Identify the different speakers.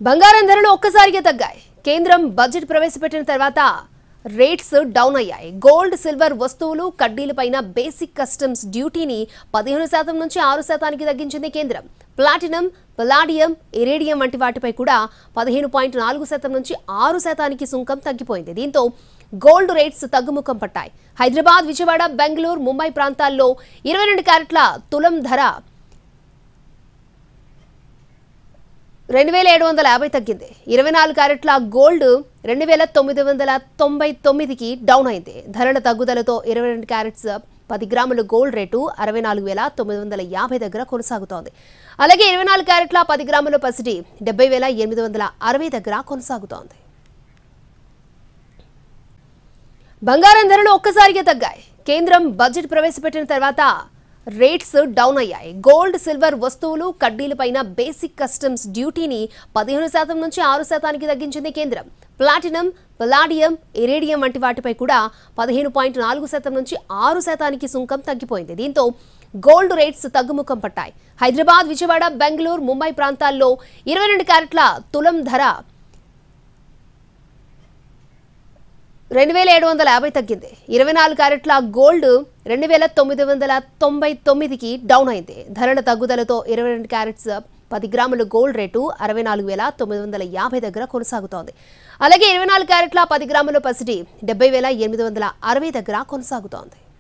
Speaker 1: బంగారం ధరలు ఒక్కసారిగా తగ్గాయి కేంద్రం బడ్జెట్ ప్రవేశపెట్టిన తర్వాత రేట్స్ డౌన్ అయ్యాయి గోల్డ్ సిల్వర్ వస్తువులు కడ్డీలపైన బేసిక్ కస్టమ్స్ డ్యూటీని పదిహేను శాతం నుంచి ఆరు శాతానికి తగ్గించింది కేంద్రం ప్లాటినం పలాడియం ఇరేడియం వంటి వాటిపై కూడా పదిహేను పాయింట్ నాలుగు శాతం నుంచి ఆరు శాతానికి సుంకం తగ్గిపోయింది దీంతో గోల్డ్ రేట్స్ తగ్గుముఖం పట్టాయి హైదరాబాద్ విజయవాడ బెంగళూరు ముంబై ప్రాంతాల్లో ఇరవై రెండు క్యారెట్ల తులం ధర రెండు వేల ఏడు వందల యాభై తగ్గింది ఇరవై నాలుగు క్యారెట్ల గోల్డ్ రెండు వేల తొమ్మిది వందల తొంభై తొమ్మిదికి డౌన్ అయింది ధరల తగ్గుదలతో ఇరవై రెండు క్యారెట్స్ పది గ్రాముల గోల్డ్ రేటు అరవై నాలుగు వేల తొమ్మిది వందల యాభై దగ్గర కొనసాగుతోంది అలాగే ఇరవై నాలుగు క్యారెట్ల పది గ్రాముల పసిడి డెబ్బై వేల ఎనిమిది వందల అరవై దగ్గర కొనసాగుతోంది బంగారం ధరలు ఒక్కసారిగా తగ్గాయి కేంద్రం బడ్జెట్ ప్రవేశపెట్టిన తర్వాత రేట్స్ డౌన్ అయ్యాయి గోల్డ్ సిల్వర్ వస్తువులు కడ్డీలపైన బేసిక్ కస్టమ్స్ డ్యూటీని పదిహేను శాతం నుంచి ఆరు శాతానికి తగ్గించింది కేంద్రం ప్లాటినం పలాడియం ఇరేడియం వంటి వాటిపై కూడా పదిహేను పాయింట్ నాలుగు శాతం నుంచి ఆరు శాతానికి సుంకం తగ్గిపోయింది దీంతో గోల్డ్ రేట్స్ తగ్గుముఖం పట్టాయి హైదరాబాద్ విజయవాడ బెంగళూరు ముంబై ప్రాంతాల్లో ఇరవై రెండు క్యారెట్ల తులం ధర రెండు వేల ఏడు వందల యాభై తగ్గింది ఇరవై నాలుగు క్యారెట్ల గోల్డ్ రెండు వేల తొమ్మిది వందల తొంభై తొమ్మిదికి డౌన్ అయింది ధరల తగ్గుదలతో ఇరవై రెండు క్యారెట్స్ పది గ్రాముల గోల్డ్ రేటు అరవై నాలుగు వేల తొమ్మిది వందల యాభై దగ్గర కొనసాగుతోంది అలాగే ఇరవై నాలుగు క్యారెట్ల పది గ్రాముల పసిడి డెబ్బై వేల ఎనిమిది వందల అరవై దగ్గర కొనసాగుతోంది